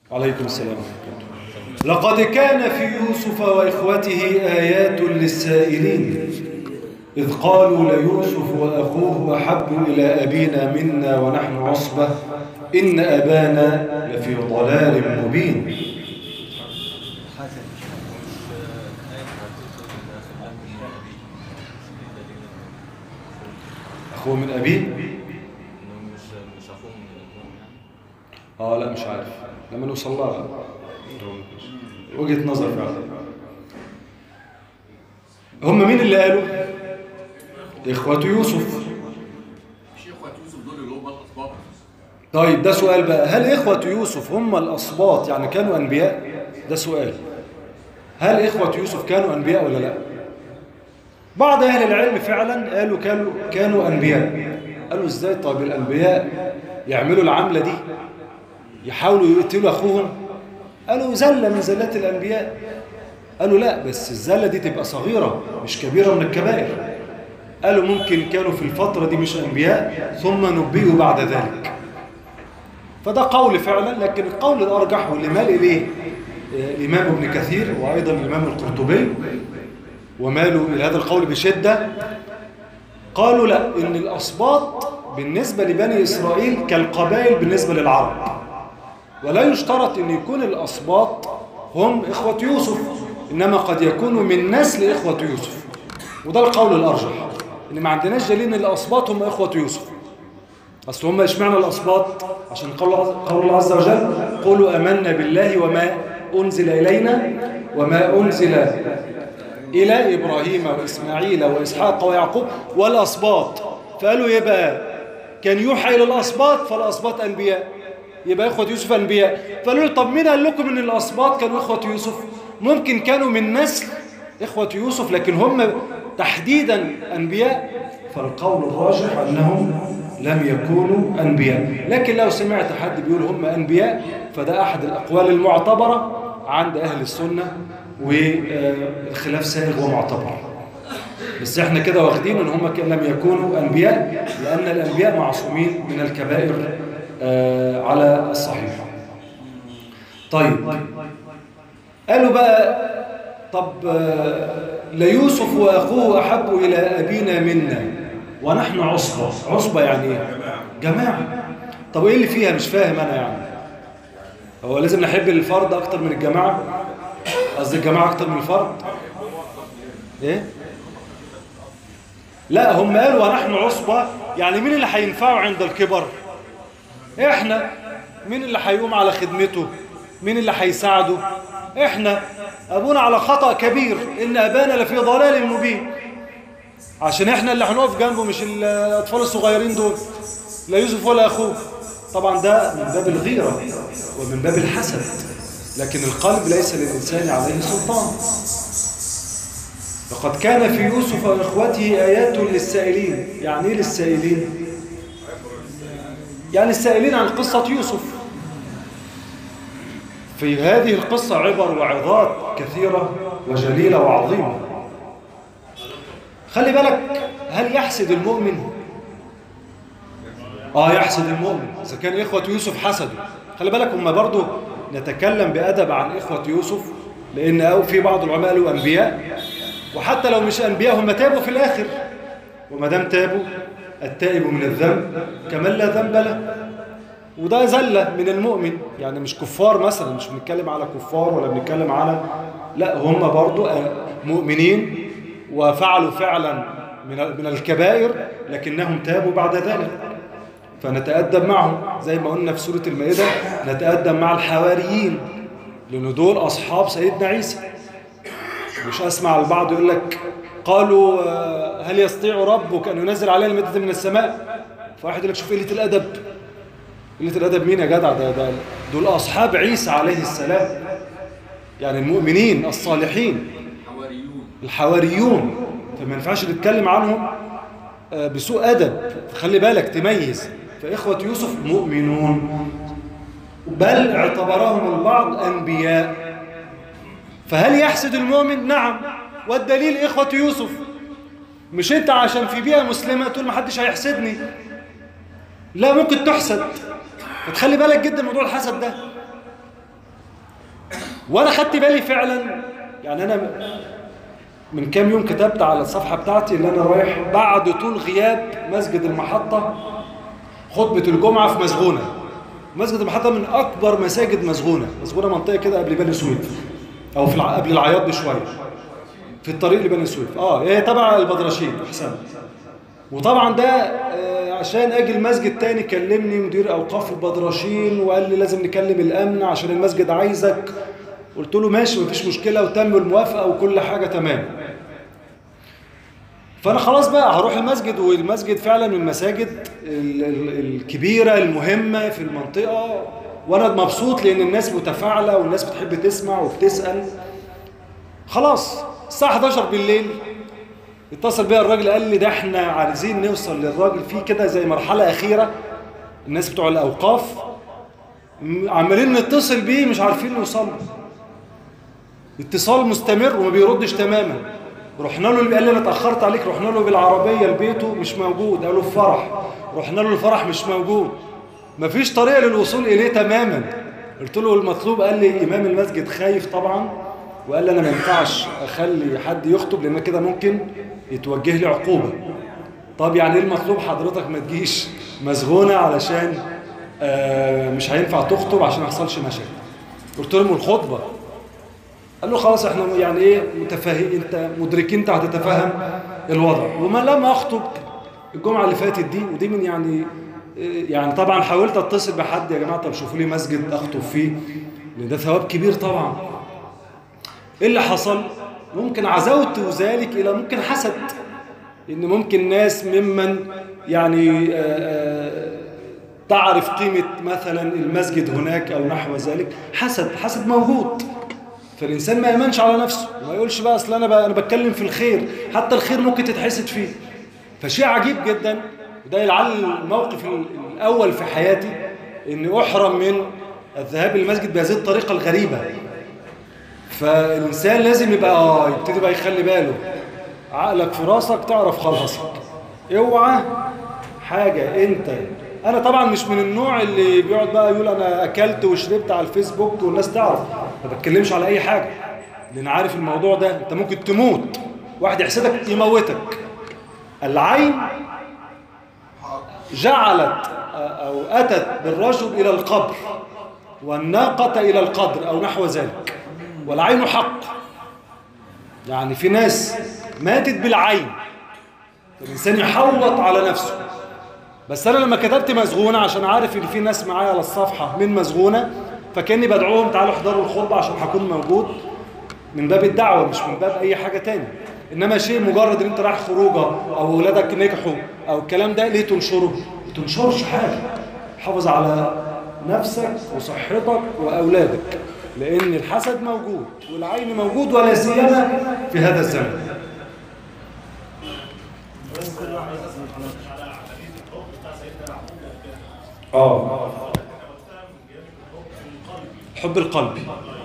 وعليكم السلام لقد كان في يوسف وإخوته آيات للسائلين إذ قالوا ليوسف وأخوه أحب إلى أبينا منا ونحن عصبة إن أبانا لفي ضلال مبين أخوه من أبيه آه لا مش عارف لما نوصل لها وجهة نظر فعلا هم مين اللي قالوا إخوة يوسف مش اخوات يوسف دول اللي هم الاسباط طيب ده سؤال بقى هل إخوة يوسف هم الأصباط يعني كانوا أنبياء ده سؤال هل إخوة يوسف كانوا أنبياء ولا لا بعض أهل العلم فعلا قالوا كانوا, كانوا أنبياء قالوا إزاي طيب الأنبياء يعملوا العملة دي يحاولوا يقتلوا أخوهم قالوا زلة من زلات الأنبياء قالوا لا بس الزلة دي تبقى صغيرة مش كبيرة من الكبائر قالوا ممكن كانوا في الفترة دي مش أنبياء ثم نبئوا بعد ذلك فده قول فعلا لكن القول الأرجح واللي مال إليه آه، الإمام ابن كثير وأيضا الإمام القرطبي ومالوا إلى هذا القول بشدة قالوا لا إن الأسباط بالنسبة لبني إسرائيل كالقبائل بالنسبة للعرب ولا يشترط أن يكون الأسباط هم إخوة يوسف إنما قد يكونوا من نسل إخوة يوسف وده القول الأرجح إن ما عندناش دليل إن الأسباط هم إخوة يوسف أصل هم إشمعنى الأسباط عشان قول قول الله عز وجل قولوا أمنا بالله وما أنزل إلينا وما أنزل إلى إبراهيم وإسماعيل وإسحاق ويعقوب والأسباط فقالوا يبقى كان يوحى إلى الأسباط فالأسباط أنبياء يبقى إخوة يوسف أنبياء فقالوا له طب مين قال لكم إن الأسباط كانوا إخوة يوسف ممكن كانوا من نسل إخوة يوسف لكن هم تحديدا أنبياء فالقول الراجح أنهم لم يكونوا أنبياء لكن لو سمعت حد بيقول هم أنبياء فده أحد الأقوال المعتبرة عند أهل السنة والخلاف سائغ ومعتبر بس احنا كده واخدين ان هم ك- لم يكونوا انبياء لان الانبياء معصومين من الكبائر آه، على الصحيح طيب قالوا بقى طب آه، ليوسف واخوه احب الى ابينا منا ونحن عصبه عصبه يعني ايه جماعه طب ايه اللي فيها مش فاهم انا يعني هو لازم نحب الفرد اكتر من الجماعه قصدي الجماعه اكتر من الفرد ايه لا هم قالوا ونحن عصبة يعني مين اللي هينفعه عند الكبر احنا مين اللي هيقوم على خدمته مين اللي هيساعده احنا ابونا على خطأ كبير ان ابانا لفي ضلال مبين عشان احنا اللي هنقف جنبه مش الاطفال الصغيرين دول لا يوسف ولا اخوه طبعا ده من باب الغيرة ومن باب الحسد لكن القلب ليس للإنسان عليه سلطان لقد كان في يوسف وإخوته آيات للسائلين يعني إيه للسائلين؟ يعني السائلين عن قصة يوسف في هذه القصة عبر وعظات كثيرة وجليلة وعظيمة خلي بالك هل يحسد المؤمن؟ آه يحسد المؤمن إذا كان إخوة يوسف حسدوا خلي بالك هم برضو نتكلم بأدب عن إخوة يوسف لأن أو في بعض العلماء قالوا أنبياء وحتى لو مش أنبياء هم تابوا في الآخر وما دام تابوا التائب من الذنب كمن لا ذنب له وده زلة من المؤمن يعني مش كفار مثلا مش بنتكلم على كفار ولا بنتكلم على لا هم برضو مؤمنين وفعلوا فعلا من من الكبائر لكنهم تابوا بعد ذلك فنتأدب معهم زي ما قلنا في سورة المائدة نتأدب مع الحواريين لأن دول أصحاب سيدنا عيسى مش أسمع البعض يقول لك قالوا آه، هل يستطيع ربك أن ينزل علينا المائدة من السماء فواحد يقول لك شوف قلة الأدب قلة الأدب مين يا جدع ده, ده دول أصحاب عيسى عليه السلام يعني المؤمنين الصالحين حواريون الحواريون فما ينفعش نتكلم عنهم آه، بسوء أدب خلي بالك تميز فإخوة يوسف مؤمنون بل اعتبرهم البعض أنبياء فهل يحسد المؤمن؟ نعم والدليل إخوة يوسف مش أنت عشان في بيئة مسلمة تقول ما حدش هيحسدني لا ممكن تحسد فتخلي بالك جدا من موضوع الحسد ده وانا خدت بالي فعلا يعني انا من كام يوم كتبت على الصفحه بتاعتي اللي انا رايح بعد طول غياب مسجد المحطه خطبه الجمعه في مسغونه مسجد المحطه من اكبر مساجد مسغونه مسغونه منطقه كده قبل بني سويف او في الع... قبل العياط بشويه في الطريق لبني سويف اه هي تبع البدرشين احسن وطبعا ده آه، عشان اجي المسجد تاني كلمني مدير اوقاف البدرشين وقال لي لازم نكلم الامن عشان المسجد عايزك قلت له ماشي مفيش مشكله وتم الموافقه وكل حاجه تمام فانا خلاص بقى هروح المسجد والمسجد فعلا من المساجد ال- ال- الكبيره المهمه في المنطقه وانا مبسوط لان الناس متفاعله والناس بتحب تسمع وبتسال خلاص الساعه 11 بالليل اتصل بيا الراجل قال لي ده احنا عايزين نوصل للراجل في كده زي مرحله اخيره الناس بتوع الاوقاف م- عمالين نتصل بيه مش عارفين نوصل له اتصال مستمر وما بيردش تماما رحنا له اللي قال لي انا اتاخرت عليك رحنا له بالعربيه لبيته مش موجود قالوا في فرح رحنا له الفرح مش موجود مفيش طريقه للوصول اليه تماما قلت له المطلوب قال لي امام المسجد خايف طبعا وقال لي انا ما ينفعش اخلي حد يخطب لان كده ممكن يتوجه لي عقوبه طب يعني ايه المطلوب حضرتك ما تجيش مسغونه علشان آه مش هينفع تخطب عشان ما يحصلش مشاكل قلت لهم الخطبه قال له خلاص احنا يعني ايه متفاهم انت مدركين انت هتتفهم الوضع وما لما اخطب الجمعه اللي فاتت دي ودي من يعني يعني طبعا حاولت اتصل بحد يا جماعه طب شوفوا لي مسجد اخطب فيه لان ده ثواب كبير طبعا ايه اللي حصل ممكن عزوت ذلك الى ممكن حسد ان ممكن ناس ممن يعني آه، آه، تعرف قيمه مثلا المسجد هناك او نحو ذلك حسد حسد موجود فالإنسان ما يأمنش على نفسه وما يقولش بقى أصل أنا بقى أنا بتكلم في الخير حتى الخير ممكن تتحسد فيه فشيء عجيب جدا وده لعل الموقف الأول في حياتي إني أحرم من الذهاب للمسجد بهذه الطريقة الغريبة فالإنسان لازم يبقى آه يبتدي بقى يخلي باله عقلك في راسك تعرف خلاصك اوعى حاجة أنت أنا طبعا مش من النوع اللي بيقعد بقى يقول أنا أكلت وشربت على الفيسبوك والناس تعرف ما بتكلمش على أي حاجة لأن عارف الموضوع ده أنت ممكن تموت واحد يحسدك يموتك العين جعلت أو أتت بالرجل إلى القبر والناقة إلى القدر أو نحو ذلك والعين حق يعني في ناس ماتت بالعين الإنسان يحوط على نفسه بس أنا لما كتبت مسغونة عشان عارف إن في ناس معايا على الصفحة من مسغونة فكأني بدعوهم تعالوا احضروا الخطبة عشان هكون موجود من باب الدعوة مش من باب أي حاجة تاني إنما شيء مجرد إن أنت رايح خروجة أو أولادك نجحوا أو الكلام ده ليه تنشره؟ ما تنشرش حاجة حافظ على نفسك وصحتك وأولادك لأن الحسد موجود والعين موجود ولا سيما في هذا الزمن اه حب القلب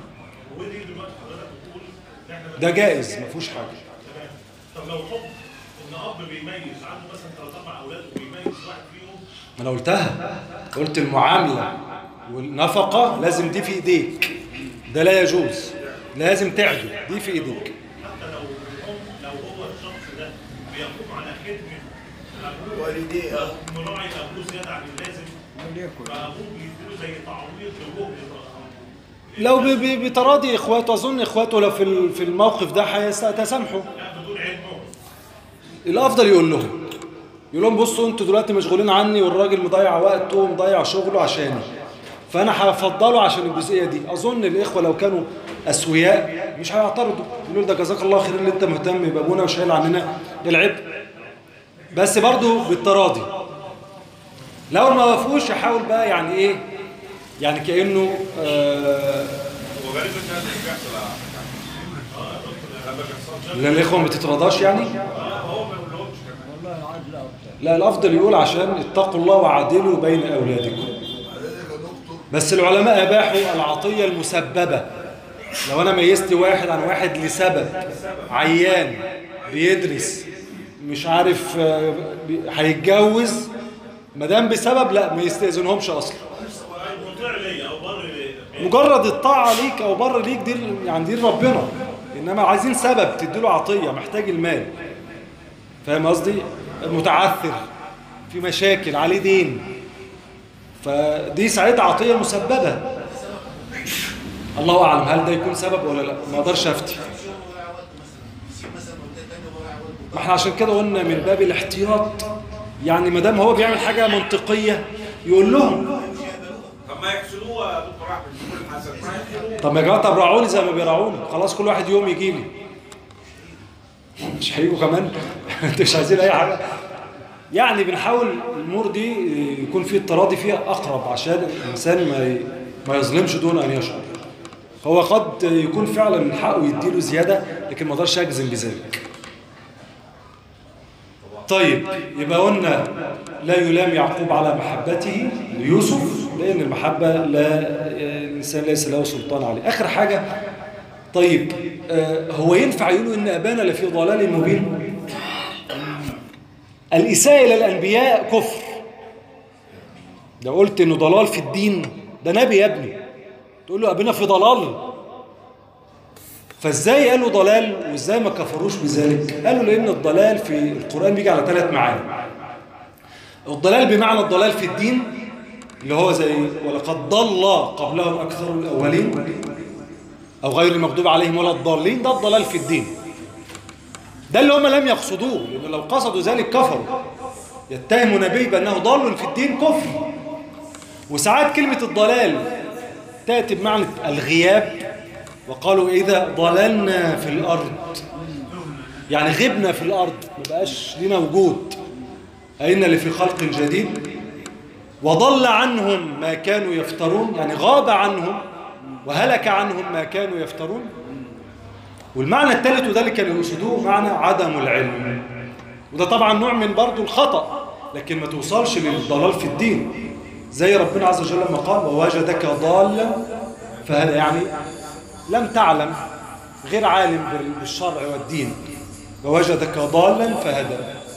ده جائز ما فيهوش حاجه طب لو حب ان اب بيميز عنده مثلا ثلاث اربع اولاد وبيميز واحد فيهم ما انا قلتها قلت المعامله والنفقه لازم دي في ايديك ده لا يجوز لازم تعدل دي في ايديك حتى لو هم لو هو الشخص ده بيقوم على خدمه ابوه والديه أو مراعي ابوه زياده عن اللازم فابوه بيديله زي تعويض لجهد لو ب- ب- بتراضي اخواته اظن اخواته لو في ال- في الموقف ده هيتسامحوا لا بدون علمه الافضل يقول لهم يقول لهم بصوا انتوا دلوقتي مشغولين عني والراجل مضيع وقته ومضيع شغله عشاني فانا هفضله عشان الجزئيه دي اظن الاخوه لو كانوا اسوياء مش هيعترضوا يقولوا ده جزاك الله خير اللي انت مهتم بابونا وشايل عننا العبء بس برضو بالتراضي لو ما وافقوش يحاول بقى يعني ايه يعني كانه آه هو غالبا ده اللي بيحصل على فكرة. لما بيحصل لا الاخوه ما تتراضاش يعني هو ما يقولهمش كمان لا الافضل يقول عشان اتقوا الله وعدلوا بين اولادكم بس العلماء اباحوا العطيه المسببه لو انا ميزت واحد عن واحد لسبب عيان بيدرس مش عارف آه، بي- هيتجوز ما دام بسبب لا ما يستاذنهمش اصلا مطيع ليا او بر مجرد الطاعة ليك أو بر ليك دي يعني دي ربنا إنما عايزين سبب تديله عطية محتاج المال فاهم قصدي؟ متعثر في مشاكل عليه دين فدي ساعتها عطية مسببة الله أعلم هل ده يكون سبب ولا لا ما أقدرش أفتي ما احنا عشان كده قلنا من باب الاحتياط يعني ما دام هو بيعمل حاجة منطقية يقول لهم طب ما يحسدوه يا دكتور احمد يقول الحسن ما يحسدوه طب يا جماعه طب راعوني زي ما بيراعوني خلاص كل واحد يوم يجي لي مش هيجوا كمان انتوا مش عايزين اي حاجه يعني بنحاول الامور دي يكون في التراضي فيها اقرب عشان الانسان ما ي- ما يظلمش دون ان يشعر هو قد يكون فعلا من حقه يديله زياده لكن ما اقدرش اجزم بذلك طيب يبقى قلنا لا يلام يعقوب على محبته ليوسف لأن المحبة لا الإنسان ليس له سلطان عليه آخر حاجة طيب آه، هو ينفع يقولوا إن أبانا لفي ضلال مبين الإساءة إلى الأنبياء كفر لو قلت إنه ضلال في الدين ده نبي يا ابني تقول له أبينا في ضلال فازاي قالوا ضلال وازاي ما كفروش بذلك قالوا لان الضلال في القرآن بيجي على ثلاث معاني الضلال بمعنى الضلال في الدين اللي هو زي ولقد ضل قبلهم أكثر الأولين أو غير المغضوب عليهم ولا الضالين ده الضلال في الدين ده اللي هم لم يقصدوه لأن لو قصدوا ذلك كفروا يتهم نبي بأنه ضال في الدين كفر وساعات كلمة الضلال تأتي بمعنى الغياب وقالوا إذا ضللنا في الأرض يعني غبنا في الأرض ما بقاش لنا وجود أين اللي في خلق جديد وضل عنهم ما كانوا يفترون يعني غاب عنهم وهلك عنهم ما كانوا يفترون والمعنى الثالث وده اللي كانوا يقصدوه معنى عدم العلم وده طبعا نوع من برضو الخطأ لكن ما توصلش للضلال في الدين زي ربنا عز وجل لما قال ووجدك ضالا فهذا يعني لم تعلم غير عالم بالشرع والدين ووجدك ضالا فهدى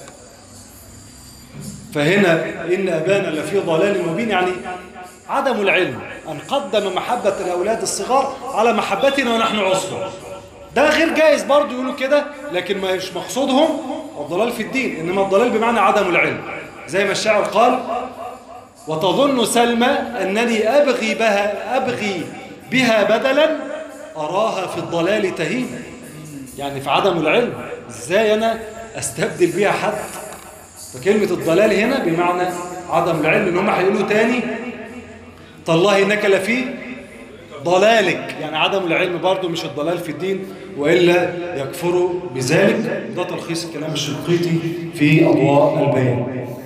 فهنا إن أبانا لفي ضلال مبين يعني عدم العلم أن قدم محبة الأولاد الصغار على محبتنا ونحن عصبة ده غير جائز برضو يقولوا كده لكن ما مش مقصودهم الضلال في الدين إنما الضلال بمعنى عدم العلم زي ما الشاعر قال وتظن سلمى أنني أبغي بها, أبغي بها بدلا أراها في الضلال تهين يعني في عدم العلم إزاي أنا أستبدل بها حد فكلمة الضلال هنا بمعنى عدم العلم إن هم هيقولوا تاني تالله إنك لفي ضلالك يعني عدم العلم برضو مش الضلال في الدين وإلا يكفروا بذلك ده تلخيص الكلام الشنقيطي في أضواء البيان